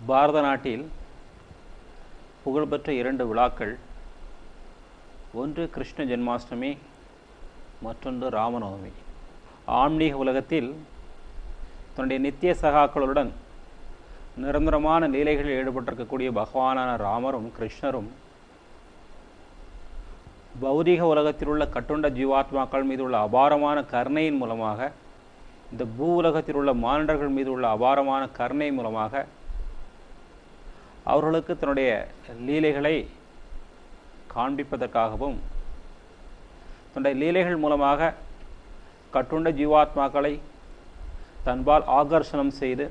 பாரத நாட்டில் புகழ்பெற்ற இரண்டு விழாக்கள் ஒன்று கிருஷ்ண ஜென்மாஷ்டமி மற்றொன்று ராமநவமி ஆன்மீக உலகத்தில் தன்னுடைய நித்திய சகாக்களுடன் நிரந்தரமான லீலைகளில் ஈடுபட்டிருக்கக்கூடிய பகவானான ராமரும் கிருஷ்ணரும் பௌதிக உலகத்தில் உள்ள கட்டுண்ட ஜீவாத்மாக்கள் மீது உள்ள அபாரமான கருணையின் மூலமாக இந்த பூ உலகத்தில் உள்ள மானிடர்கள் மீது உள்ள அபாரமான கருணை மூலமாக அவர்களுக்கு தன்னுடைய லீலைகளை காண்பிப்பதற்காகவும் தன்னுடைய லீலைகள் மூலமாக கட்டுண்ட ஜீவாத்மாக்களை தன்பால் ஆகர்ஷணம் செய்து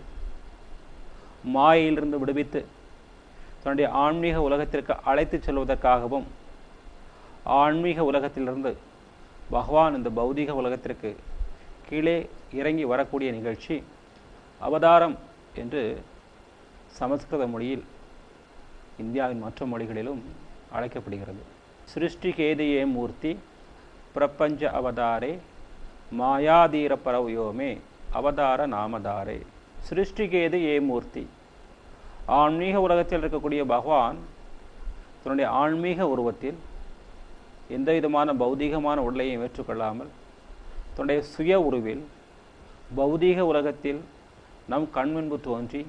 மாயையிலிருந்து விடுவித்து தன்னுடைய ஆன்மீக உலகத்திற்கு அழைத்து செல்வதற்காகவும் ஆன்மீக உலகத்திலிருந்து பகவான் இந்த பௌதீக உலகத்திற்கு கீழே இறங்கி வரக்கூடிய நிகழ்ச்சி அவதாரம் என்று சமஸ்கிருத மொழியில் இந்தியாவின் மற்ற மொழிகளிலும் அழைக்கப்படுகிறது சிருஷ்டி கேதியே மூர்த்தி பிரபஞ்ச அவதாரே மாயாதீர பரவயோமே அவதார நாமதாரே சிருஷ்டிகேது ஏ மூர்த்தி ஆன்மீக உலகத்தில் இருக்கக்கூடிய பகவான் தன்னுடைய ஆன்மீக உருவத்தில் எந்த விதமான பௌதீகமான உடலையும் ஏற்றுக்கொள்ளாமல் தன்னுடைய சுய உருவில் பௌதீக உலகத்தில் நம் கண்முன்பு தோன்றி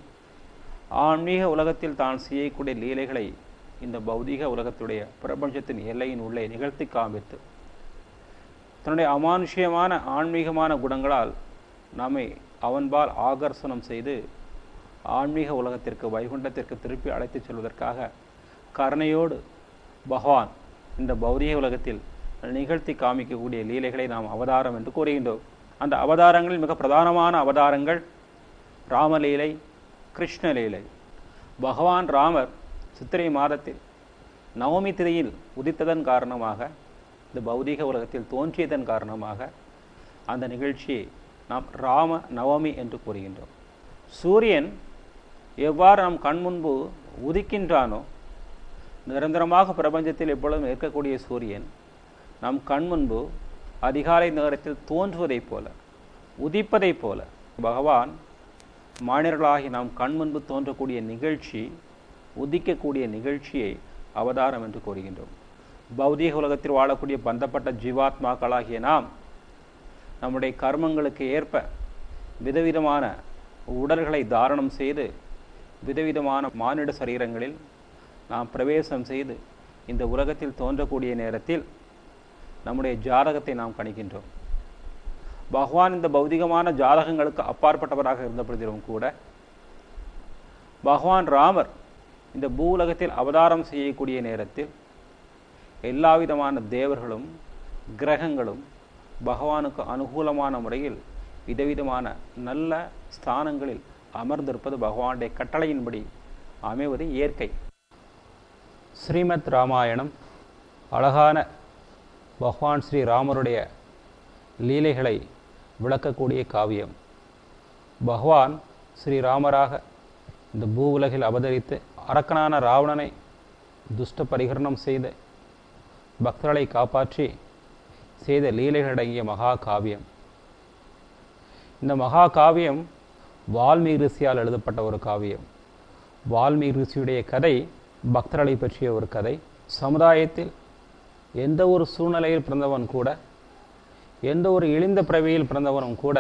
ஆன்மீக உலகத்தில் தான் செய்யக்கூடிய லீலைகளை இந்த பௌதீக உலகத்துடைய பிரபஞ்சத்தின் எல்லையின் உள்ளே நிகழ்த்தி காண்பித்து தன்னுடைய அமானுஷ்யமான ஆன்மீகமான குணங்களால் நம்மை அவன்பால் ஆகர்ஷணம் செய்து ஆன்மீக உலகத்திற்கு வைகுண்டத்திற்கு திருப்பி அழைத்துச் செல்வதற்காக கருணையோடு பகவான் இந்த பௌதிக உலகத்தில் நிகழ்த்தி காமிக்கக்கூடிய லீலைகளை நாம் அவதாரம் என்று கூறுகின்றோம் அந்த அவதாரங்களில் மிக பிரதானமான அவதாரங்கள் ராமலீலை கிருஷ்ணலீலை பகவான் ராமர் சித்திரை மாதத்தில் நவமி திரையில் உதித்ததன் காரணமாக இந்த பௌதீக உலகத்தில் தோன்றியதன் காரணமாக அந்த நிகழ்ச்சியை நாம் ராம நவமி என்று கூறுகின்றோம் சூரியன் எவ்வாறு நம் கண் முன்பு உதிக்கின்றானோ நிரந்தரமாக பிரபஞ்சத்தில் எப்பொழுதும் இருக்கக்கூடிய சூரியன் நம் கண் முன்பு அதிகாலை நேரத்தில் தோன்றுவதைப் போல உதிப்பதைப் போல பகவான் மாநிலர்களாகி நாம் கண் முன்பு தோன்றக்கூடிய நிகழ்ச்சி உதிக்கக்கூடிய நிகழ்ச்சியை அவதாரம் என்று கூறுகின்றோம் பௌதீக உலகத்தில் வாழக்கூடிய பந்தப்பட்ட ஜீவாத்மாக்களாகிய நாம் நம்முடைய கர்மங்களுக்கு ஏற்ப விதவிதமான உடல்களை தாரணம் செய்து விதவிதமான மானிட சரீரங்களில் நாம் பிரவேசம் செய்து இந்த உலகத்தில் தோன்றக்கூடிய நேரத்தில் நம்முடைய ஜாதகத்தை நாம் கணிக்கின்றோம் பகவான் இந்த பௌதிகமான ஜாதகங்களுக்கு அப்பாற்பட்டவராக இருந்த பொழுதிலும் கூட பகவான் ராமர் இந்த பூ உலகத்தில் அவதாரம் செய்யக்கூடிய நேரத்தில் எல்லா விதமான தேவர்களும் கிரகங்களும் பகவானுக்கு அனுகூலமான முறையில் விதவிதமான நல்ல ஸ்தானங்களில் அமர்ந்திருப்பது பகவானுடைய கட்டளையின்படி அமைவது இயற்கை ஸ்ரீமத் ராமாயணம் அழகான பகவான் ஸ்ரீ ராமருடைய லீலைகளை விளக்கக்கூடிய காவியம் பகவான் ஸ்ரீராமராக இந்த பூ உலகில் அவதரித்து அரக்கனான ராவணனை துஷ்ட பரிகரணம் செய்து பக்தர்களை காப்பாற்றி செய்த லீலைகளடங்கிய மகா காவியம் இந்த மகா காவியம் வால்மீகி ரிஷியால் எழுதப்பட்ட ஒரு காவியம் வால்மீகி ரிஷியுடைய கதை பக்தர்களை பற்றிய ஒரு கதை சமுதாயத்தில் எந்த ஒரு சூழ்நிலையில் பிறந்தவன் கூட எந்த ஒரு இழிந்த பிறவியில் பிறந்தவனும் கூட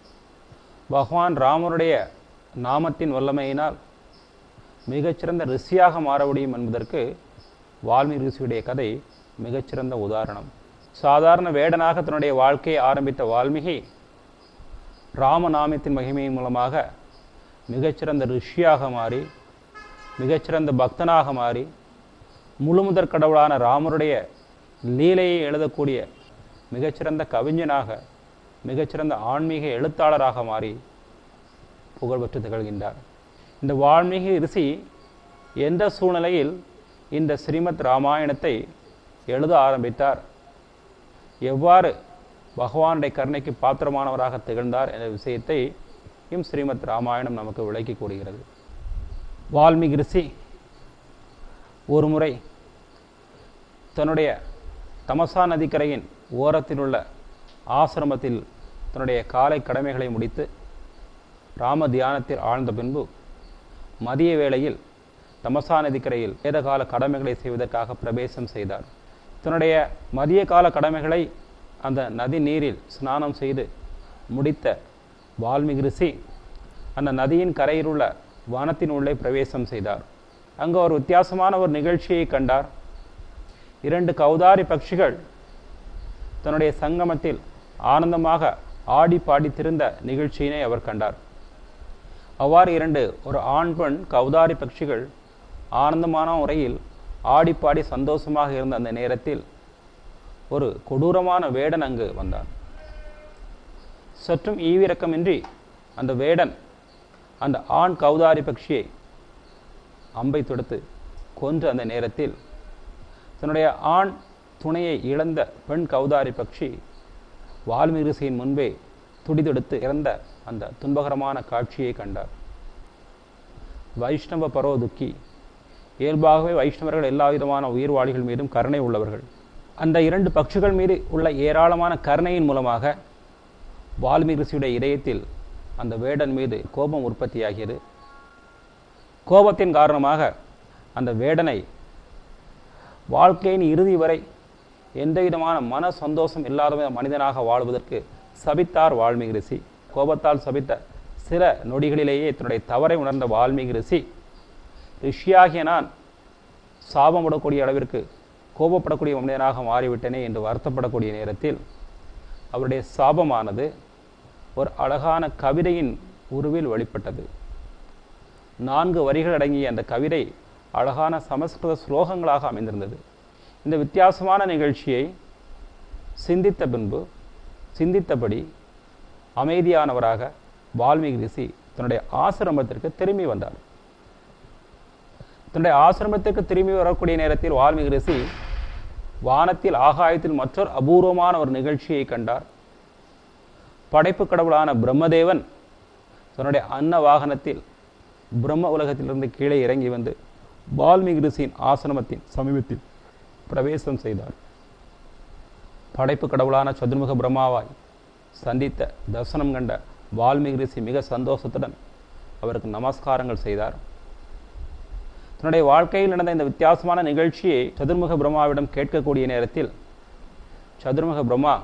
பகவான் ராமருடைய நாமத்தின் வல்லமையினால் மிகச்சிறந்த ரிஷியாக மாற முடியும் என்பதற்கு வால்மீகி ரிஷியுடைய கதை மிகச்சிறந்த உதாரணம் சாதாரண வேடனாக தன்னுடைய வாழ்க்கையை ஆரம்பித்த வால்மீகி ராமநாமத்தின் மகிமையின் மூலமாக மிகச்சிறந்த ரிஷியாக மாறி மிகச்சிறந்த பக்தனாக மாறி முழுமுதற் கடவுளான ராமருடைய லீலையை எழுதக்கூடிய மிகச்சிறந்த கவிஞனாக மிகச்சிறந்த ஆன்மீக எழுத்தாளராக மாறி புகழ்பெற்று திகழ்கின்றார் இந்த வால்மீகி ரிஷி எந்த சூழ்நிலையில் இந்த ஸ்ரீமத் ராமாயணத்தை எழுத ஆரம்பித்தார் எவ்வாறு பகவானுடைய கருணைக்கு பாத்திரமானவராக திகழ்ந்தார் என்ற விஷயத்தை இம் ஸ்ரீமத் ராமாயணம் நமக்கு விளக்கி கூறுகிறது வால்மீகி ரிஷி ஒரு முறை தன்னுடைய தமசா நதிக்கரையின் ஓரத்தில் உள்ள ஆசிரமத்தில் தன்னுடைய காலை கடமைகளை முடித்து ராம தியானத்தில் ஆழ்ந்த பின்பு மதிய வேளையில் தமசா நதிக்கரையில் வேதகால கடமைகளை செய்வதற்காக பிரவேசம் செய்தார் தன்னுடைய மதிய கால கடமைகளை அந்த நதி நீரில் ஸ்நானம் செய்து முடித்த வால்மீகி ரிஷி அந்த நதியின் கரையில் உள்ள வனத்தின் உள்ளே பிரவேசம் செய்தார் அங்கு ஒரு வித்தியாசமான ஒரு நிகழ்ச்சியை கண்டார் இரண்டு கௌதாரி பட்சிகள் தன்னுடைய சங்கமத்தில் ஆனந்தமாக ஆடி பாடி திருந்த நிகழ்ச்சியினை அவர் கண்டார் அவ்வாறு இரண்டு ஒரு ஆண் பெண் கௌதாரி பட்சிகள் ஆனந்தமான முறையில் ஆடி பாடி சந்தோஷமாக இருந்த அந்த நேரத்தில் ஒரு கொடூரமான வேடன் அங்கு வந்தான் சற்றும் ஈவிரக்கமின்றி அந்த வேடன் அந்த ஆண் கௌதாரி பட்சியை அம்பை தொடுத்து கொன்று அந்த நேரத்தில் தன்னுடைய ஆண் துணையை இழந்த பெண் கௌதாரி பட்சி வால்மீரிசையின் முன்பே துடிதெடுத்து இறந்த அந்த துன்பகரமான காட்சியை கண்டார் வைஷ்ணவ பரோதுக்கி இயல்பாகவே வைஷ்ணவர்கள் எல்லா விதமான உயிர்வாளிகள் மீதும் கருணை உள்ளவர்கள் அந்த இரண்டு பட்சிகள் மீது உள்ள ஏராளமான கருணையின் மூலமாக வால்மீரிசியுடைய இதயத்தில் அந்த வேடன் மீது கோபம் உற்பத்தியாகியது கோபத்தின் காரணமாக அந்த வேடனை வாழ்க்கையின் இறுதி வரை எந்த விதமான மன சந்தோஷம் இல்லாத மனிதனாக வாழ்வதற்கு சபித்தார் வால்மீகி ரிஷி கோபத்தால் சபித்த சில நொடிகளிலேயே தன்னுடைய தவறை உணர்ந்த வால்மீகி ரிஷி ரிஷியாகிய நான் சாபமிடக்கூடிய அளவிற்கு கோபப்படக்கூடிய மனிதனாக மாறிவிட்டேனே என்று வருத்தப்படக்கூடிய நேரத்தில் அவருடைய சாபமானது ஒரு அழகான கவிதையின் உருவில் வெளிப்பட்டது நான்கு வரிகள் அடங்கிய அந்த கவிதை அழகான சமஸ்கிருத ஸ்லோகங்களாக அமைந்திருந்தது இந்த வித்தியாசமான நிகழ்ச்சியை சிந்தித்த பின்பு சிந்தித்தபடி அமைதியானவராக வால்மீகி ரிஷி தன்னுடைய ஆசிரமத்திற்கு திரும்பி வந்தார் தன்னுடைய ஆசிரமத்திற்கு திரும்பி வரக்கூடிய நேரத்தில் வால்மீகி ரிஷி வானத்தில் ஆகாயத்தில் மற்றொரு அபூர்வமான ஒரு நிகழ்ச்சியை கண்டார் படைப்பு கடவுளான பிரம்மதேவன் தன்னுடைய அன்ன வாகனத்தில் பிரம்ம உலகத்திலிருந்து கீழே இறங்கி வந்து வால்மீகி ரிஷியின் ஆசிரமத்தின் சமீபத்தில் பிரவேசம் செய்தார் படைப்பு கடவுளான சதுர்முக பிரம்மாவாய் சந்தித்த தரிசனம் கண்ட வால்மீகி ரிஷி மிக சந்தோஷத்துடன் அவருக்கு நமஸ்காரங்கள் செய்தார் தன்னுடைய வாழ்க்கையில் நடந்த இந்த வித்தியாசமான நிகழ்ச்சியை சதுர்முக பிரம்மாவிடம் கேட்கக்கூடிய நேரத்தில் சதுர்முக பிரம்மா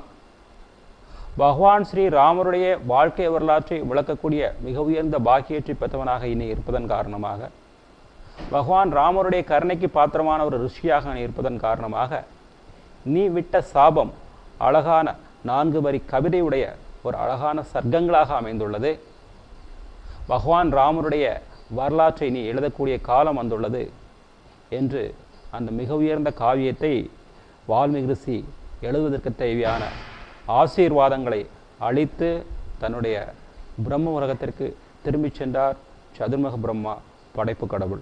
பகவான் ஸ்ரீ ராமருடைய வாழ்க்கை வரலாற்றை விளக்கக்கூடிய மிக உயர்ந்த பாக்கியத்தை பெற்றவனாக இனி இருப்பதன் காரணமாக பகவான் ராமருடைய கருணைக்கு பாத்திரமான ஒரு ரிஷியாக நீ இருப்பதன் காரணமாக நீ விட்ட சாபம் அழகான நான்கு வரி கவிதையுடைய ஒரு அழகான சர்க்கங்களாக அமைந்துள்ளது பகவான் ராமருடைய வரலாற்றை நீ எழுதக்கூடிய காலம் வந்துள்ளது என்று அந்த மிக உயர்ந்த காவியத்தை வால்மீகி ரிஷி எழுதுவதற்கு தேவையான ஆசீர்வாதங்களை அளித்து தன்னுடைய பிரம்ம உலகத்திற்கு திரும்பிச் சென்றார் சதுர்முக பிரம்மா படைப்பு கடவுள்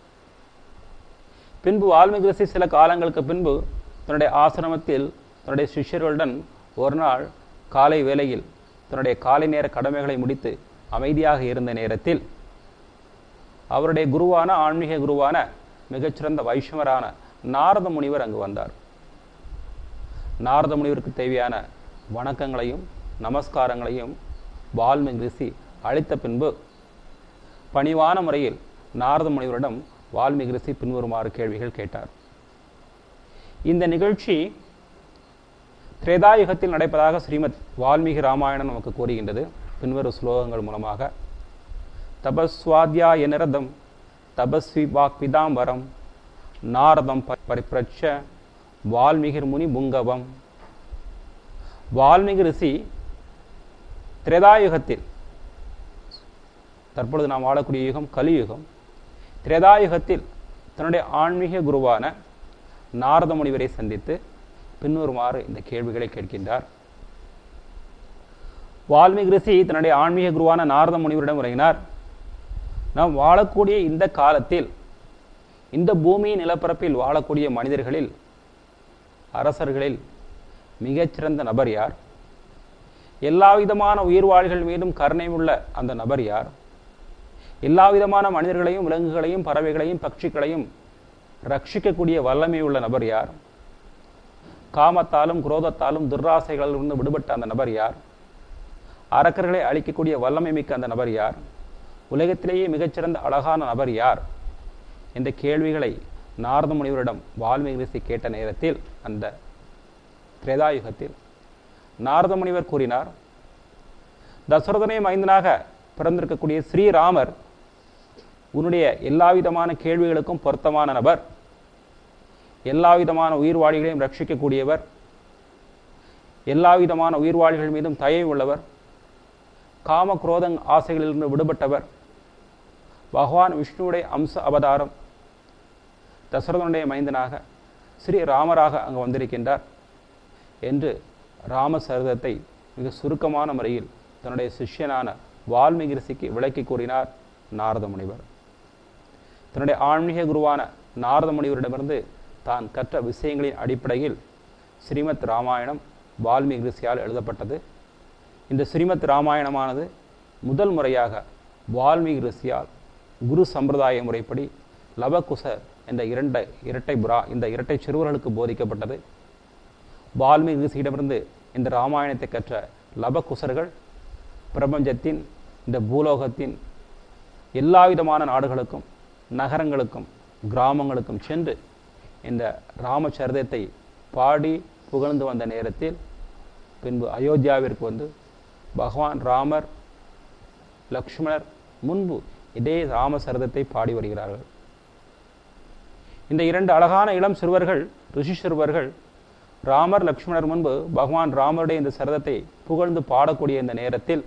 பின்பு வால்மீகி ரிஷி சில காலங்களுக்கு பின்பு தன்னுடைய ஆசிரமத்தில் தன்னுடைய சிஷ்யர்களுடன் ஒரு நாள் காலை வேளையில் தன்னுடைய காலை நேர கடமைகளை முடித்து அமைதியாக இருந்த நேரத்தில் அவருடைய குருவான ஆன்மீக குருவான மிகச்சிறந்த வைஷ்ணவரான நாரத முனிவர் அங்கு வந்தார் நாரத முனிவருக்கு தேவையான வணக்கங்களையும் நமஸ்காரங்களையும் வால்மீகி ரிஷி அளித்த பின்பு பணிவான முறையில் நாரத முனிவரிடம் வால்மீகி ரிஷி பின்வருமாறு கேள்விகள் கேட்டார் இந்த நிகழ்ச்சி திரேதாயுகத்தில் நடப்பதாக ஸ்ரீமத் வால்மீகி ராமாயணம் நமக்கு கூறுகின்றது பின்வரும் ஸ்லோகங்கள் மூலமாக தபஸ்வாத்யாய நிரதம் தபஸ்வி வாக் பிதாம்பரம் நாரதம் பரிப்பிரட்ச வால்மீகிர் முனி புங்கவம் வால்மீகி ரிஷி திரேதாயுகத்தில் தற்பொழுது நாம் வாழக்கூடிய யுகம் கலியுகம் திரேதாயுகத்தில் தன்னுடைய ஆன்மீக குருவான நாரத முனிவரை சந்தித்து பின்வருமாறு இந்த கேள்விகளை கேட்கின்றார் வால்மீகி ரிஷி தன்னுடைய ஆன்மீக குருவான நாரத முனிவரிடம் உரையினார் நாம் வாழக்கூடிய இந்த காலத்தில் இந்த பூமியின் நிலப்பரப்பில் வாழக்கூடிய மனிதர்களில் அரசர்களில் மிகச்சிறந்த நபர் யார் எல்லா விதமான உயிர்வாழிகள் மீதும் கருணை உள்ள அந்த நபர் யார் எல்லா விதமான மனிதர்களையும் விலங்குகளையும் பறவைகளையும் பட்சிகளையும் ரட்சிக்கக்கூடிய வல்லமை உள்ள நபர் யார் காமத்தாலும் குரோதத்தாலும் துர்ராசைகளிலிருந்து விடுபட்ட அந்த நபர் யார் அரக்கர்களை அழிக்கக்கூடிய வல்லமை மிக்க அந்த நபர் யார் உலகத்திலேயே மிகச்சிறந்த அழகான நபர் யார் என்ற கேள்விகளை நாரத முனிவரிடம் வால்மீகி ரிஷி கேட்ட நேரத்தில் அந்த திரேதாயுகத்தில் நாரத முனிவர் கூறினார் தசரதனே மைந்தனாக பிறந்திருக்கக்கூடிய ஸ்ரீராமர் உன்னுடைய எல்லா விதமான கேள்விகளுக்கும் பொருத்தமான நபர் எல்லா விதமான உயிர்வாழிகளையும் ரட்சிக்கக்கூடியவர் எல்லா விதமான உயிர்வாழிகள் மீதும் தயை உள்ளவர் காம குரோதங் ஆசைகளிலிருந்து விடுபட்டவர் பகவான் விஷ்ணுவுடைய அம்ச அவதாரம் தசரதனுடைய மைந்தனாக ஸ்ரீ ராமராக அங்கு வந்திருக்கின்றார் என்று ராமசரிதத்தை மிக சுருக்கமான முறையில் தன்னுடைய சிஷ்யனான வால்மீகி ரிஷிக்கு விளக்கி கூறினார் நாரத முனிவர் தன்னுடைய ஆன்மீக குருவான நாரத முனிவரிடமிருந்து தான் கற்ற விஷயங்களின் அடிப்படையில் ஸ்ரீமத் ராமாயணம் வால்மீகி ரிஷியால் எழுதப்பட்டது இந்த ஸ்ரீமத் ராமாயணமானது முதல் முறையாக வால்மீகி ரிஷியால் குரு சம்பிரதாய முறைப்படி லவகுசர் என்ற இரண்டை இரட்டை புரா இந்த இரட்டை சிறுவர்களுக்கு போதிக்கப்பட்டது வால்மீகி ரிஷியிடமிருந்து இந்த ராமாயணத்தை கற்ற லபகுசர்கள் பிரபஞ்சத்தின் இந்த பூலோகத்தின் எல்லா விதமான நாடுகளுக்கும் நகரங்களுக்கும் கிராமங்களுக்கும் சென்று இந்த ராமச்சரிதத்தை பாடி புகழ்ந்து வந்த நேரத்தில் பின்பு அயோத்தியாவிற்கு வந்து பகவான் ராமர் லக்ஷ்மணர் முன்பு இதே ராமசரிதத்தை பாடி வருகிறார்கள் இந்த இரண்டு அழகான இளம் சிறுவர்கள் ரிஷி சிறுவர்கள் ராமர் லக்ஷ்மணர் முன்பு பகவான் ராமருடைய இந்த சரிதத்தை புகழ்ந்து பாடக்கூடிய இந்த நேரத்தில்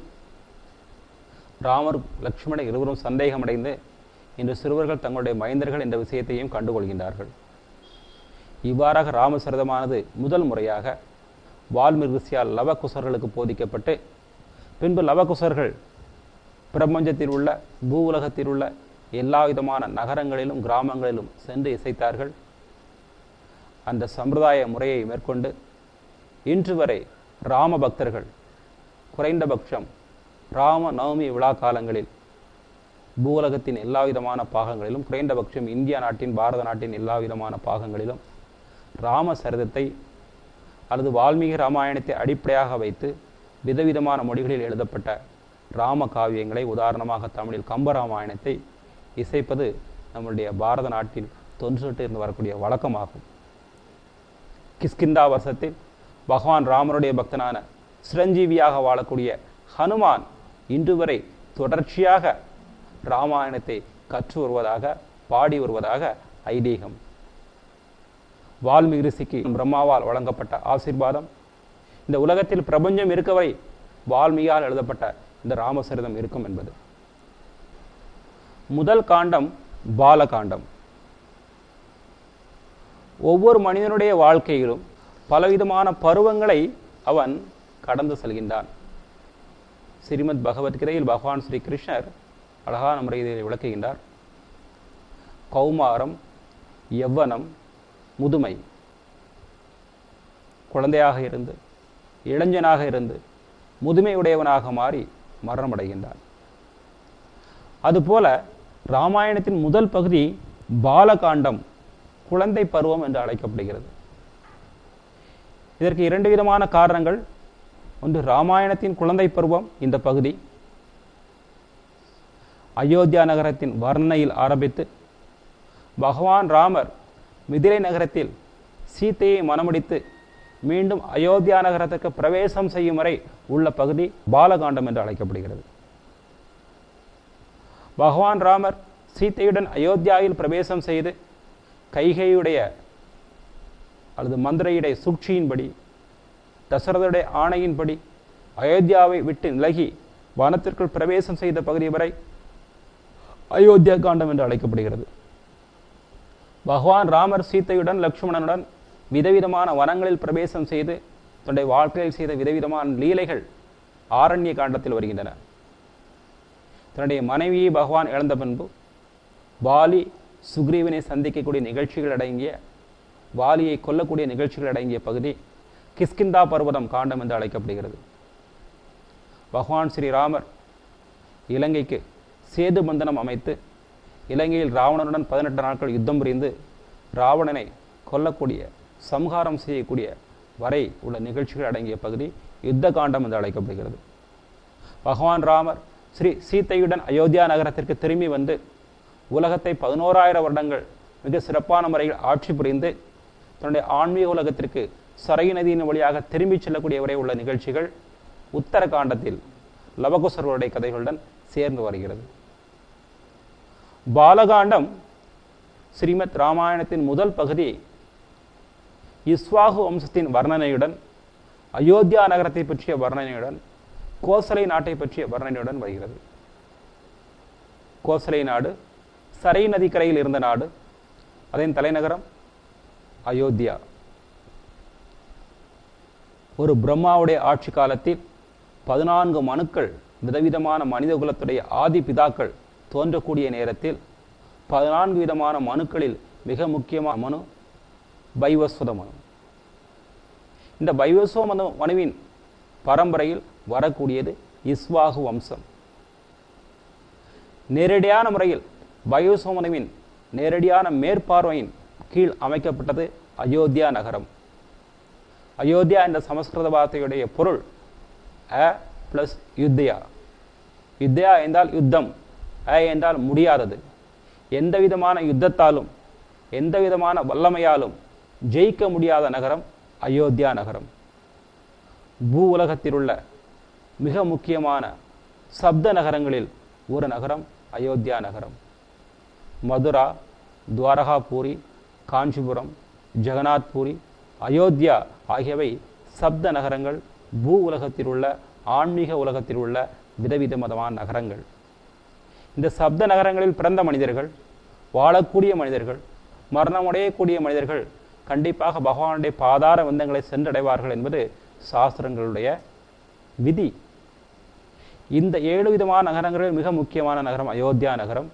ராமர் லக்ஷ்மணர் இருவரும் சந்தேகமடைந்து இன்று சிறுவர்கள் தங்களுடைய மைந்தர்கள் என்ற விஷயத்தையும் கண்டுகொள்கின்றார்கள் இவ்வாறாக ராமசரிதமானது முதல் முறையாக வால்மிருசியால் லவகுசர்களுக்கு போதிக்கப்பட்டு பின்பு லவகுசர்கள் பிரபஞ்சத்தில் உள்ள பூ உலகத்தில் உள்ள எல்லா விதமான நகரங்களிலும் கிராமங்களிலும் சென்று இசைத்தார்கள் அந்த சம்பிரதாய முறையை மேற்கொண்டு இன்று வரை ராம பக்தர்கள் குறைந்தபட்சம் ராம நவமி விழா காலங்களில் பூவுலகத்தின் எல்லா விதமான பாகங்களிலும் குறைந்தபட்சம் இந்தியா நாட்டின் பாரத நாட்டின் எல்லா விதமான பாகங்களிலும் ராம சரிதத்தை அல்லது வால்மீகி ராமாயணத்தை அடிப்படையாக வைத்து விதவிதமான மொழிகளில் எழுதப்பட்ட ராம காவியங்களை உதாரணமாக தமிழில் கம்பராமாயணத்தை இசைப்பது நம்முடைய பாரத நாட்டில் தொன்று இருந்து வரக்கூடிய வழக்கமாகும் கிஷ்கிந்தா வருஷத்தில் பகவான் ராமருடைய பக்தனான சிரஞ்சீவியாக வாழக்கூடிய ஹனுமான் இன்று வரை தொடர்ச்சியாக ராமாயணத்தை கற்று வருவதாக பாடி வருவதாக ஐதீகம் வால்மீகி ரிஷிக்கு பிரம்மாவால் வழங்கப்பட்ட ஆசீர்வாதம் இந்த உலகத்தில் பிரபஞ்சம் இருக்கவரை வால்மீகியால் எழுதப்பட்ட இந்த ராமசரிதம் இருக்கும் என்பது முதல் காண்டம் பாலகாண்டம் ஒவ்வொரு மனிதனுடைய வாழ்க்கையிலும் பலவிதமான பருவங்களை அவன் கடந்து செல்கின்றான் ஸ்ரீமத் பகவத்கீதையில் பகவான் ஸ்ரீ கிருஷ்ணர் அழகான முறையில் விளக்குகின்றார் கௌமாரம் யவ்வனம் முதுமை குழந்தையாக இருந்து இளைஞனாக இருந்து முதுமையுடையவனாக மாறி மரணமடைகின்றான் அதுபோல ராமாயணத்தின் முதல் பகுதி பாலகாண்டம் குழந்தை பருவம் என்று அழைக்கப்படுகிறது இதற்கு இரண்டு விதமான காரணங்கள் ஒன்று ராமாயணத்தின் குழந்தை பருவம் இந்த பகுதி அயோத்தியா நகரத்தின் வர்ணையில் ஆரம்பித்து பகவான் ராமர் மிதிலை நகரத்தில் சீத்தையை மனமுடித்து மீண்டும் அயோத்தியா நகரத்துக்கு பிரவேசம் செய்யும் வரை உள்ள பகுதி பாலகாண்டம் என்று அழைக்கப்படுகிறது பகவான் ராமர் சீத்தையுடன் அயோத்தியாவில் பிரவேசம் செய்து கைகையுடைய அல்லது மந்திரையுடைய சூழ்ச்சியின்படி தசரதுடைய ஆணையின்படி அயோத்தியாவை விட்டு விலகி வனத்திற்குள் பிரவேசம் செய்த பகுதி வரை அயோத்தியா காண்டம் என்று அழைக்கப்படுகிறது பகவான் ராமர் சீத்தையுடன் லக்ஷ்மணனுடன் விதவிதமான வனங்களில் பிரவேசம் செய்து தன்னுடைய வாழ்க்கையில் செய்த விதவிதமான லீலைகள் ஆரண்ய காண்டத்தில் வருகின்றன தன்னுடைய மனைவியை பகவான் இழந்த பின்பு வாலி சுக்ரீவனை சந்திக்கக்கூடிய நிகழ்ச்சிகள் அடங்கிய வாலியை கொல்லக்கூடிய நிகழ்ச்சிகள் அடங்கிய பகுதி கிஷ்கிந்தா பர்வதம் காண்டம் என்று அழைக்கப்படுகிறது பகவான் ஸ்ரீராமர் இலங்கைக்கு சேது பந்தனம் அமைத்து இலங்கையில் ராவணனுடன் பதினெட்டு நாட்கள் யுத்தம் புரிந்து ராவணனை கொல்லக்கூடிய சம்ஹாரம் செய்யக்கூடிய வரை உள்ள நிகழ்ச்சிகள் அடங்கிய பகுதி யுத்த காண்டம் என்று அழைக்கப்படுகிறது பகவான் ராமர் ஸ்ரீ சீத்தையுடன் அயோத்தியா நகரத்திற்கு திரும்பி வந்து உலகத்தை பதினோராயிரம் வருடங்கள் மிக சிறப்பான முறையில் ஆட்சி புரிந்து தன்னுடைய ஆன்மீக உலகத்திற்கு சரை நதியின் வழியாக திரும்பிச் செல்லக்கூடிய வரை உள்ள நிகழ்ச்சிகள் உத்தரகாண்டத்தில் லவகுசர்களுடைய கதைகளுடன் சேர்ந்து வருகிறது பாலகாண்டம் ஸ்ரீமத் ராமாயணத்தின் முதல் பகுதி இஸ்வாகு வம்சத்தின் வர்ணனையுடன் அயோத்தியா நகரத்தை பற்றிய வர்ணனையுடன் கோசலை நாட்டை பற்றிய வர்ணனையுடன் வருகிறது கோசலை நாடு சரை நதிக்கரையில் இருந்த நாடு அதன் தலைநகரம் அயோத்தியா ஒரு பிரம்மாவுடைய ஆட்சி காலத்தில் பதினான்கு மனுக்கள் விதவிதமான மனித குலத்துடைய ஆதி பிதாக்கள் தோன்றக்கூடிய நேரத்தில் பதினான்கு விதமான மனுக்களில் மிக முக்கியமான மனு பைவஸ்வத மனு இந்த பைவஸ்வ மனு மனுவின் பரம்பரையில் வரக்கூடியது இஸ்வாகு வம்சம் நேரடியான முறையில் பைவஸ்வ மனுவின் நேரடியான மேற்பார்வையின் கீழ் அமைக்கப்பட்டது அயோத்தியா நகரம் அயோத்தியா என்ற சமஸ்கிருத வார்த்தையுடைய பொருள் அ பிளஸ் யுத்தயா யுத்தயா என்றால் யுத்தம் அ என்றால் முடியாதது எந்த விதமான யுத்தத்தாலும் எந்த விதமான வல்லமையாலும் ஜெயிக்க முடியாத நகரம் அயோத்தியா நகரம் பூ உலகத்தில் உள்ள மிக முக்கியமான சப்த நகரங்களில் ஒரு நகரம் அயோத்தியா நகரம் மதுரா துவாரகாபூரி காஞ்சிபுரம் ஜெகநாத்பூரி அயோத்தியா ஆகியவை சப்த நகரங்கள் பூ உலகத்தில் உள்ள ஆன்மீக உலகத்தில் உள்ள விதவிதமான நகரங்கள் இந்த சப்த நகரங்களில் பிறந்த மனிதர்கள் வாழக்கூடிய மனிதர்கள் மரணமடையக்கூடிய மனிதர்கள் கண்டிப்பாக பகவானுடைய பாதார வந்தங்களை சென்றடைவார்கள் என்பது சாஸ்திரங்களுடைய விதி இந்த ஏழு விதமான நகரங்களில் மிக முக்கியமான நகரம் அயோத்தியா நகரம்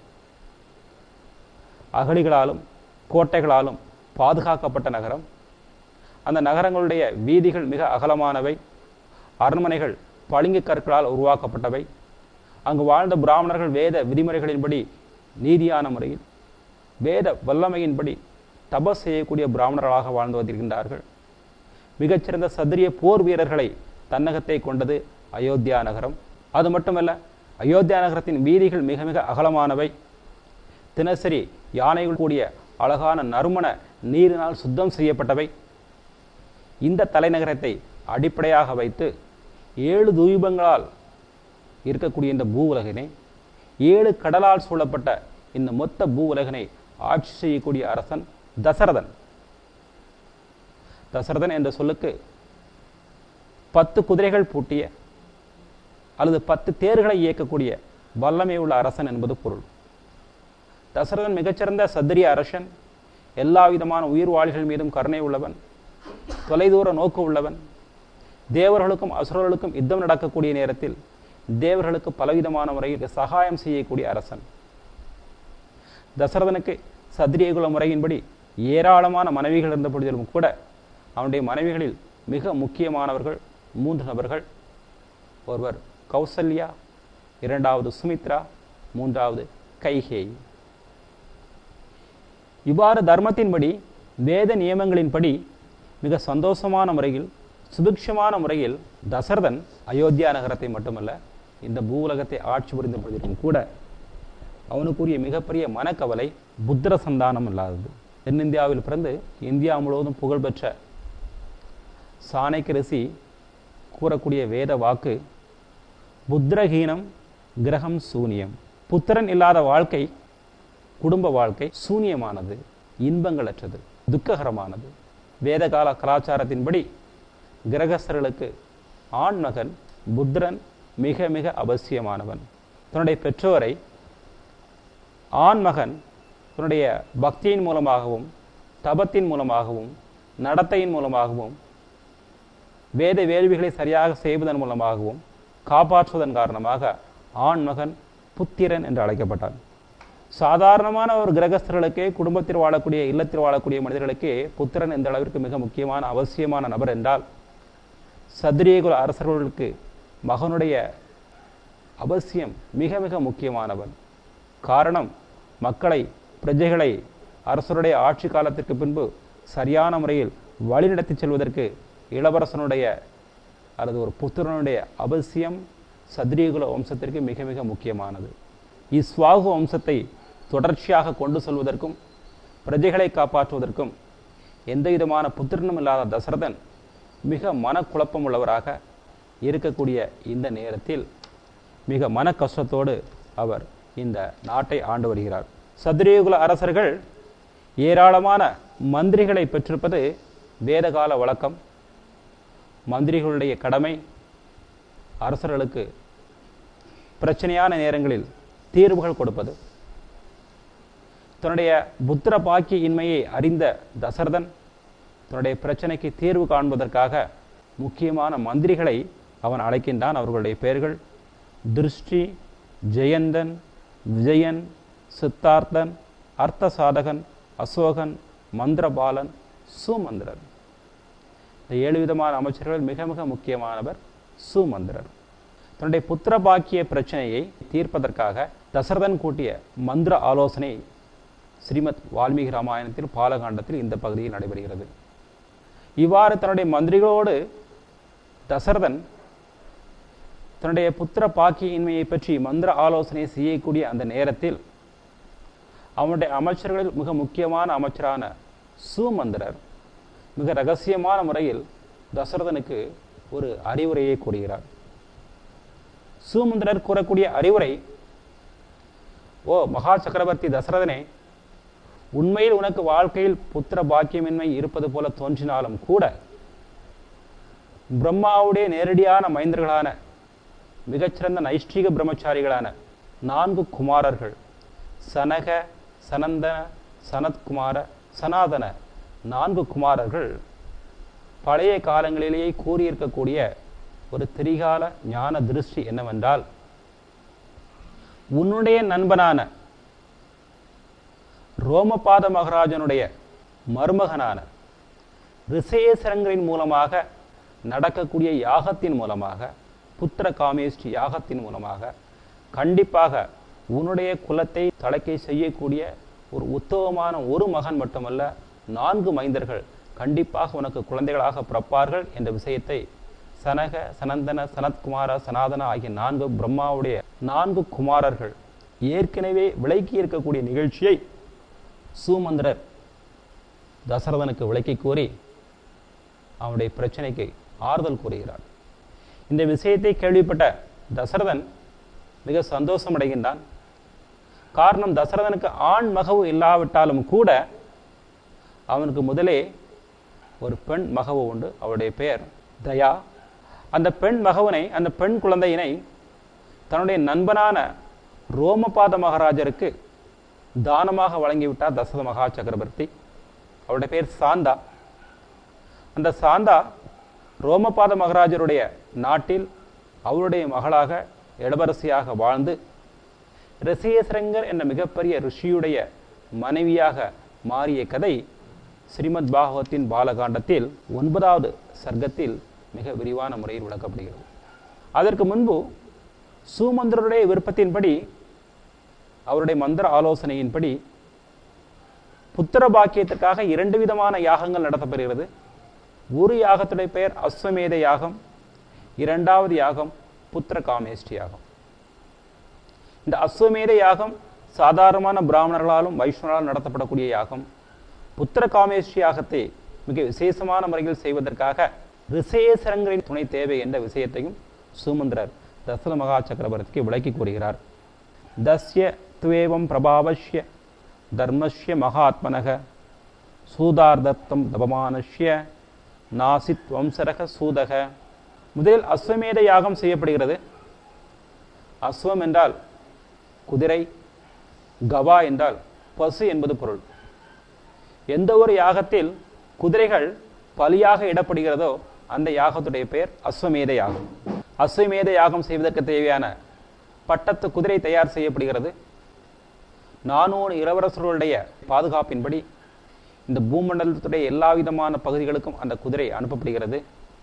அகழிகளாலும் கோட்டைகளாலும் பாதுகாக்கப்பட்ட நகரம் அந்த நகரங்களுடைய வீதிகள் மிக அகலமானவை அரண்மனைகள் பளிங்கு கற்களால் உருவாக்கப்பட்டவை அங்கு வாழ்ந்த பிராமணர்கள் வேத விதிமுறைகளின்படி நீதியான முறையில் வேத வல்லமையின்படி தபஸ் செய்யக்கூடிய பிராமணர்களாக வாழ்ந்து வந்திருக்கின்றார்கள் மிகச்சிறந்த சத்திரிய போர் வீரர்களை தன்னகத்தை கொண்டது அயோத்தியா நகரம் அது மட்டுமல்ல அயோத்தியா நகரத்தின் வீதிகள் மிக மிக அகலமானவை தினசரி யானைகள் கூடிய அழகான நறுமண நீரினால் சுத்தம் செய்யப்பட்டவை இந்த தலைநகரத்தை அடிப்படையாக வைத்து ஏழு தூபங்களால் இருக்கக்கூடிய இந்த பூ உலகினை ஏழு கடலால் சூழப்பட்ட இந்த மொத்த பூ உலகினை ஆட்சி செய்யக்கூடிய அரசன் தசரதன் தசரதன் என்ற சொல்லுக்கு பத்து குதிரைகள் பூட்டிய அல்லது பத்து தேர்களை இயக்கக்கூடிய வல்லமை உள்ள அரசன் என்பது பொருள் தசரதன் மிகச்சிறந்த சத்திரிய அரசன் எல்லா விதமான உயிர்வாளிகள் மீதும் கருணை உள்ளவன் தொலைதூர நோக்கு உள்ளவன் தேவர்களுக்கும் அசுரர்களுக்கும் யுத்தம் நடக்கக்கூடிய நேரத்தில் தேவர்களுக்கு பலவிதமான முறையில் சகாயம் செய்யக்கூடிய அரசன் தசரதனுக்கு சத்திரியகுல முறையின்படி ஏராளமான மனைவிகள் இருந்த பொழுதிலும் கூட அவனுடைய மனைவிகளில் மிக முக்கியமானவர்கள் மூன்று நபர்கள் ஒருவர் கௌசல்யா இரண்டாவது சுமித்ரா மூன்றாவது கைகேயி இவ்வாறு தர்மத்தின்படி வேத நியமங்களின்படி மிக சந்தோஷமான முறையில் சுபிக்ஷமான முறையில் தசரதன் அயோத்தியா நகரத்தை மட்டுமல்ல இந்த பூவுலகத்தை ஆட்சி புரிந்த பொழுதிலும் கூட அவனுக்குரிய மிகப்பெரிய மனக்கவலை புத்திர சந்தானம் இல்லாதது தென்னிந்தியாவில் பிறந்து இந்தியா முழுவதும் புகழ்பெற்ற சாணக்கிய ரிஷி கூறக்கூடிய வேத வாக்கு புத்திரஹீனம் கிரகம் சூனியம் புத்திரன் இல்லாத வாழ்க்கை குடும்ப வாழ்க்கை சூனியமானது இன்பங்களற்றது துக்ககரமானது வேதகால கலாச்சாரத்தின்படி கிரகஸ்தர்களுக்கு ஆண் மகன் புத்திரன் மிக மிக அவசியமானவன் தன்னுடைய பெற்றோரை ஆண் மகன் தன்னுடைய பக்தியின் மூலமாகவும் தபத்தின் மூலமாகவும் நடத்தையின் மூலமாகவும் வேத வேள்விகளை சரியாக செய்வதன் மூலமாகவும் காப்பாற்றுவதன் காரணமாக ஆண் மகன் புத்திரன் என்று அழைக்கப்பட்டான் சாதாரணமான ஒரு கிரகஸ்தர்களுக்கே குடும்பத்தில் வாழக்கூடிய இல்லத்தில் வாழக்கூடிய மனிதர்களுக்கே புத்திரன் எந்த அளவிற்கு மிக முக்கியமான அவசியமான நபர் என்றால் சத்திரியகுல அரசர்களுக்கு மகனுடைய அவசியம் மிக மிக முக்கியமானவன் காரணம் மக்களை பிரஜைகளை அரசருடைய ஆட்சி காலத்திற்கு பின்பு சரியான முறையில் வழிநடத்தி செல்வதற்கு இளவரசனுடைய அல்லது ஒரு புத்திரனுடைய அவசியம் சத்ரியகுல வம்சத்திற்கு மிக மிக முக்கியமானது இஸ்வாகு வம்சத்தை தொடர்ச்சியாக கொண்டு செல்வதற்கும் பிரஜைகளை காப்பாற்றுவதற்கும் எந்த விதமான புத்திரனும் இல்லாத தசரதன் மிக மனக்குழப்பம் உள்ளவராக இருக்கக்கூடிய இந்த நேரத்தில் மிக மன கஷ்டத்தோடு அவர் இந்த நாட்டை ஆண்டு வருகிறார் சதுரியகுல அரசர்கள் ஏராளமான மந்திரிகளை பெற்றிருப்பது வேதகால வழக்கம் மந்திரிகளுடைய கடமை அரசர்களுக்கு பிரச்சனையான நேரங்களில் தீர்வுகள் கொடுப்பது தன்னுடைய புத்திர பாக்கிய இன்மையை அறிந்த தசரதன் தன்னுடைய பிரச்சனைக்கு தீர்வு காண்பதற்காக முக்கியமான மந்திரிகளை அவன் அழைக்கின்றான் அவர்களுடைய பெயர்கள் திருஷ்டி ஜெயந்தன் விஜயன் சித்தார்த்தன் அர்த்தசாதகன் அசோகன் மந்திரபாலன் சுமந்திரன் இந்த ஏழு விதமான அமைச்சர்கள் மிக மிக முக்கியமானவர் சுமந்திரர் தன்னுடைய புத்திர பாக்கிய பிரச்சனையை தீர்ப்பதற்காக தசரதன் கூட்டிய மந்திர ஆலோசனை ஸ்ரீமத் வால்மீகி ராமாயணத்தில் பாலகாண்டத்தில் இந்த பகுதியில் நடைபெறுகிறது இவ்வாறு தன்னுடைய மந்திரிகளோடு தசரதன் தன்னுடைய புத்திர பாக்கியின்மையை பற்றி மந்திர ஆலோசனை செய்யக்கூடிய அந்த நேரத்தில் அவனுடைய அமைச்சர்களில் மிக முக்கியமான அமைச்சரான சுமந்திரர் மிக ரகசியமான முறையில் தசரதனுக்கு ஒரு அறிவுரையை கூறுகிறார் சுமந்திரர் கூறக்கூடிய அறிவுரை ஓ மகா சக்கரவர்த்தி தசரதனே உண்மையில் உனக்கு வாழ்க்கையில் புத்திர பாக்கியமின்மை இருப்பது போல தோன்றினாலும் கூட பிரம்மாவுடைய நேரடியான மைந்தர்களான மிகச்சிறந்த நைஷ்டிக பிரம்மச்சாரிகளான நான்கு குமாரர்கள் சனக சனந்தன சனத்குமார சனாதன நான்கு குமாரர்கள் பழைய காலங்களிலேயே கூறியிருக்கக்கூடிய ஒரு திரிகால ஞான திருஷ்டி என்னவென்றால் உன்னுடைய நண்பனான ரோமபாத மகராஜனுடைய மருமகனான ரிசேசரங்களின் மூலமாக நடக்கக்கூடிய யாகத்தின் மூலமாக புத்திர காமேஷ்டி யாகத்தின் மூலமாக கண்டிப்பாக உன்னுடைய குலத்தை தலைக்கை செய்யக்கூடிய ஒரு உத்தவமான ஒரு மகன் மட்டுமல்ல நான்கு மைந்தர்கள் கண்டிப்பாக உனக்கு குழந்தைகளாக பிறப்பார்கள் என்ற விஷயத்தை சனக சனந்தன சனத்குமார சனாதன ஆகிய நான்கு பிரம்மாவுடைய நான்கு குமாரர்கள் ஏற்கனவே விளக்கி இருக்கக்கூடிய நிகழ்ச்சியை சூமந்திரர் தசரதனுக்கு விளக்கி கூறி அவனுடைய பிரச்சனைக்கு ஆறுதல் கூறுகிறார் இந்த விஷயத்தை கேள்விப்பட்ட தசரதன் மிக சந்தோஷம் அடைகின்றான் காரணம் தசரதனுக்கு ஆண் மகவு இல்லாவிட்டாலும் கூட அவனுக்கு முதலே ஒரு பெண் மகவு உண்டு அவளுடைய பெயர் தயா அந்த பெண் மகவனை அந்த பெண் குழந்தையினை தன்னுடைய நண்பனான ரோமபாத மகாராஜருக்கு தானமாக வழங்கிவிட்டார் தசரத மகா சக்கரவர்த்தி அவருடைய பெயர் சாந்தா அந்த சாந்தா ரோமபாத மகாராஜருடைய நாட்டில் அவருடைய மகளாக இளவரசியாக வாழ்ந்து ரிசேசரங்கர் என்ற மிகப்பெரிய ரிஷியுடைய மனைவியாக மாறிய கதை ஸ்ரீமத் பாகவத்தின் பாலகாண்டத்தில் ஒன்பதாவது சர்க்கத்தில் மிக விரிவான முறையில் விளக்கப்படுகிறது அதற்கு முன்பு சுமந்திரருடைய விருப்பத்தின்படி அவருடைய மந்திர ஆலோசனையின்படி புத்திர பாக்கியத்திற்காக இரண்டு விதமான யாகங்கள் நடத்தப்படுகிறது ஒரு யாகத்துடைய பெயர் அஸ்வமேத யாகம் இரண்டாவது யாகம் புத்திர காமேஷ்டி யாகம் இந்த அஸ்வமேத யாகம் சாதாரணமான பிராமணர்களாலும் வைஷ்ணவர்களாலும் நடத்தப்படக்கூடிய யாகம் புத்திர காமேஷ்டி யாகத்தை மிக விசேஷமான முறையில் செய்வதற்காக ரிசேசரங்களின் துணை தேவை என்ற விஷயத்தையும் சுமந்திரர் தசர மகா சக்கரவர்த்திக்கு விளக்கி கூறுகிறார் தஸ்ய துவேவம் பிரபாவஷ்ய தர்மஸ்ய மகாத்மனக சூதார்த்தம் தபமானஷ்ய நாசித் வம்சரக சூதக முதலில் அஸ்வமேத யாகம் செய்யப்படுகிறது அஸ்வம் என்றால் குதிரை கவா என்றால் பசு என்பது பொருள் எந்த ஒரு யாகத்தில் குதிரைகள் பலியாக இடப்படுகிறதோ அந்த யாகத்துடைய பெயர் அஸ்வமேத யாகம் அஸ்வமேத யாகம் செய்வதற்கு தேவையான பட்டத்து குதிரை தயார் செய்யப்படுகிறது நானூறு இளவரசர்களுடைய பாதுகாப்பின்படி இந்த பூமண்டலத்துடைய எல்லா விதமான பகுதிகளுக்கும் அந்த குதிரை அனுப்பப்படுகிறது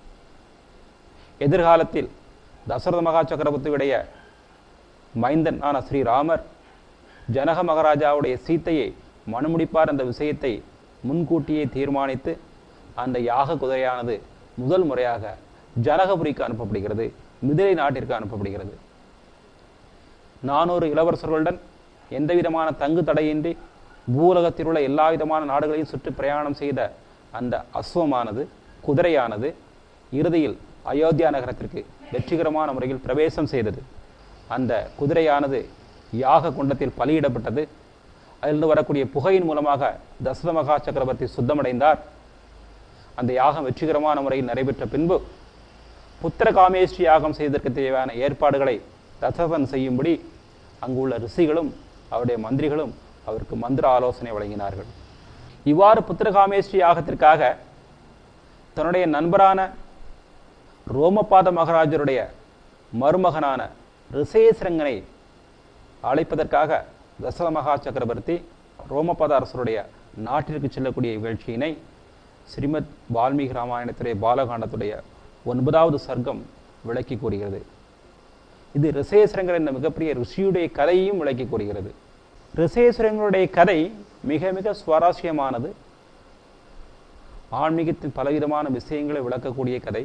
எதிர்காலத்தில் தசரத மகா சக்கரவர்த்தியுடைய மைந்தனான ஸ்ரீராமர் ஜனக மகாராஜாவுடைய சீத்தையை மனுமுடிப்பார் என்ற விஷயத்தை முன்கூட்டியே தீர்மானித்து அந்த யாக குதிரையானது முதல் முறையாக ஜனகபுரிக்கு அனுப்பப்படுகிறது மிதிலை நாட்டிற்கு அனுப்பப்படுகிறது நானூறு இளவரசர்களுடன் எந்தவிதமான தங்கு தடையின்றி பூலகத்தில் உள்ள எல்லா விதமான நாடுகளையும் சுற்றி பிரயாணம் செய்த அந்த அஸ்வமானது குதிரையானது இறுதியில் அயோத்தியா நகரத்திற்கு வெற்றிகரமான முறையில் பிரவேசம் செய்தது அந்த குதிரையானது யாக குண்டத்தில் பலியிடப்பட்டது அதிலிருந்து வரக்கூடிய புகையின் மூலமாக தசரத மகா சக்கரவர்த்தி சுத்தமடைந்தார் அந்த யாகம் வெற்றிகரமான முறையில் நடைபெற்ற பின்பு புத்திர காமேஷ்டி யாகம் செய்வதற்கு தேவையான ஏற்பாடுகளை தசரதன் செய்யும்படி அங்குள்ள ரிஷிகளும் அவருடைய மந்திரிகளும் அவருக்கு மந்திர ஆலோசனை வழங்கினார்கள் இவ்வாறு புத்திரகாமேஷ்டி யாகத்திற்காக தன்னுடைய நண்பரான ரோமபாத மகாராஜருடைய மருமகனான ரிசேஸ்ரங்கனை அழைப்பதற்காக தசரத மகா சக்கரவர்த்தி ரோமபாத அரசருடைய நாட்டிற்கு செல்லக்கூடிய நிகழ்ச்சியினை ஸ்ரீமத் வால்மீகி ராமாயணத்துடைய பாலகாண்டத்துடைய ஒன்பதாவது சர்க்கம் விளக்கி கூறுகிறது இது ரிசேஸ்வரங்கர் என்ற மிகப்பெரிய ரிஷியுடைய கதையையும் விளக்கி கூறுகிறது ரிசேஸ்வரங்களுடைய கதை மிக மிக சுவாரஸ்யமானது ஆன்மீகத்தின் பலவிதமான விஷயங்களை விளக்கக்கூடிய கதை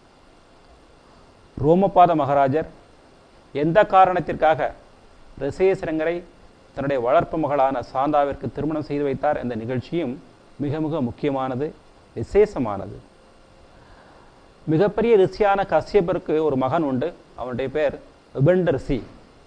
ரோமபாத மகாராஜர் எந்த காரணத்திற்காக ரிசேஸ்வரங்கரை தன்னுடைய வளர்ப்பு மகளான சாந்தாவிற்கு திருமணம் செய்து வைத்தார் என்ற நிகழ்ச்சியும் மிக மிக முக்கியமானது விசேஷமானது மிகப்பெரிய ரிஷியான கஷ்யபருக்கு ஒரு மகன் உண்டு அவனுடைய பேர் உபண்ட ரிஷி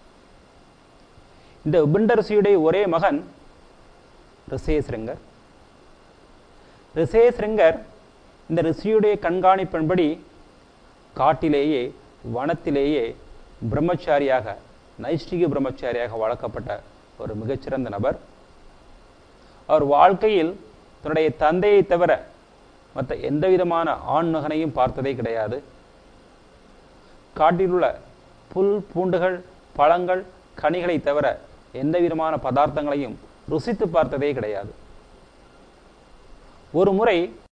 இந்த உபண்ட ரிஷியுடைய ஒரே மகன் ரிசேஸ்ரிங்கர் ரிசேஸ்ரிங்கர் இந்த ரிஷியுடைய கண்காணிப்பின்படி காட்டிலேயே வனத்திலேயே பிரம்மச்சாரியாக நைஷ்டிக பிரம்மச்சாரியாக வளர்க்கப்பட்ட ஒரு மிகச்சிறந்த நபர் அவர் வாழ்க்கையில் தன்னுடைய தந்தையை தவிர மற்ற எந்த விதமான ஆண் மகனையும் பார்த்ததே கிடையாது காட்டிலுள்ள புல் பூண்டுகள் பழங்கள் கனிகளை தவிர எந்த விதமான பதார்த்தங்களையும் ருசித்து பார்த்ததே கிடையாது ஒரு முறை